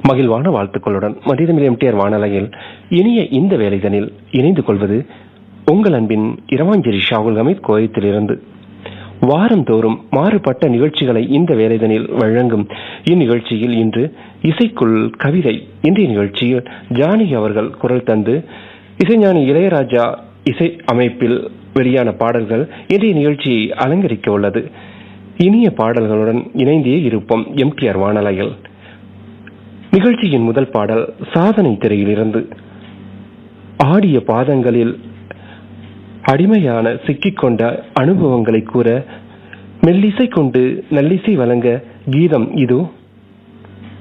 மகிழ்வான வாழ்த்துக்களுடன் மதிதமில் எம்டிஆர் வானலையில் இனிய இந்த வேலைதனில் இணைந்து கொள்வது உங்கள் அன்பின் இரவாஞ்சேரி ஷாகுல் ஹமீத் கோயத்திலிருந்து வாரந்தோறும் மாறுபட்ட நிகழ்ச்சிகளை இந்த வேலைதனில் வழங்கும் இந்நிகழ்ச்சியில் இன்று இசைக்குள் கவிதை இன்றைய நிகழ்ச்சியில் ஜானகி அவர்கள் குரல் தந்து இசைஞானி இளையராஜா இசை அமைப்பில் வெளியான பாடல்கள் இன்றைய நிகழ்ச்சியை அலங்கரிக்க உள்ளது இனிய பாடல்களுடன் இணைந்தே இருப்போம் எம்டிஆர் வானலையில் நிகழ்ச்சியின் முதல் பாடல் சாதனை திரையிலிருந்து ஆடிய பாதங்களில் அடிமையான சிக்கிக்கொண்ட அனுபவங்களை கூற மெல்லிசை கொண்டு நல்லிசை வழங்க கீதம் இதோ